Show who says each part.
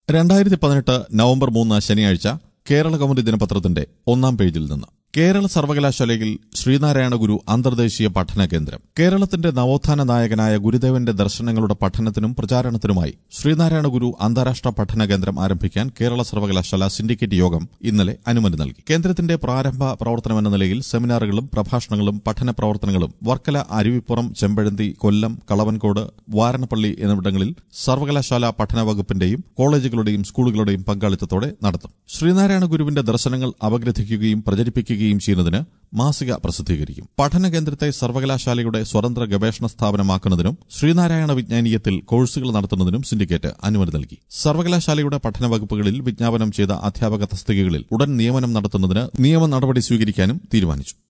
Speaker 1: രണ്ടായിരത്തി പതിനെട്ട് നവംബർ മൂന്ന് ശനിയാഴ്ച കേരള കൗമുദി ദിനപത്രത്തിന്റെ ഒന്നാം പേജിൽ നിന്ന് കേരള സർവകലാശാലയിൽ ശ്രീനാരായണ ഗുരു അന്തർദേശീയ പഠന കേന്ദ്രം കേരളത്തിന്റെ നവോത്ഥാന നായകനായ ഗുരുദേവന്റെ ദർശനങ്ങളുടെ പഠനത്തിനും പ്രചാരണത്തിനുമായി ശ്രീനാരായണ ഗുരു അന്താരാഷ്ട്ര പഠന കേന്ദ്രം ആരംഭിക്കാൻ കേരള സർവകലാശാല സിൻഡിക്കേറ്റ് യോഗം ഇന്നലെ അനുമതി നൽകി കേന്ദ്രത്തിന്റെ പ്രാരംഭ പ്രവർത്തനമെന്ന നിലയിൽ സെമിനാറുകളും പ്രഭാഷണങ്ങളും പഠന പ്രവർത്തനങ്ങളും വർക്കല അരുവിപ്പുറം ചെമ്പഴന്തി കൊല്ലം കളവൻകോട് വാരണപ്പള്ളി എന്നിവിടങ്ങളിൽ സർവകലാശാല പഠന വകുപ്പിന്റെയും കോളേജുകളുടെയും സ്കൂളുകളുടെയും പങ്കാളിത്തത്തോടെ നടത്തും ശ്രീനാരായണ ഗുരുവിന്റെ ദർശനങ്ങൾ അപഗ്രഥിക്കുകയും പ്രചരിപ്പിക്കുകയും ചെയ്യുന്നതിന് മാസിക പ്രസിദ്ധീകരിക്കും പഠന കേന്ദ്രത്തെ സർവകലാശാലയുടെ സ്വതന്ത്ര ഗവേഷണ സ്ഥാപനമാക്കുന്നതിനും ശ്രീനാരായണ വിജ്ഞാനീയത്തിൽ കോഴ്സുകൾ നടത്തുന്നതിനും സിൻഡിക്കേറ്റ് അനുമതി നൽകി സർവകലാശാലയുടെ പഠന വകുപ്പുകളിൽ വിജ്ഞാപനം ചെയ്ത അധ്യാപക തസ്തികകളിൽ ഉടൻ നിയമനം നടത്തുന്നതിന് നിയമ നടപടി സ്വീകരിക്കാനും തീരുമാനിച്ചു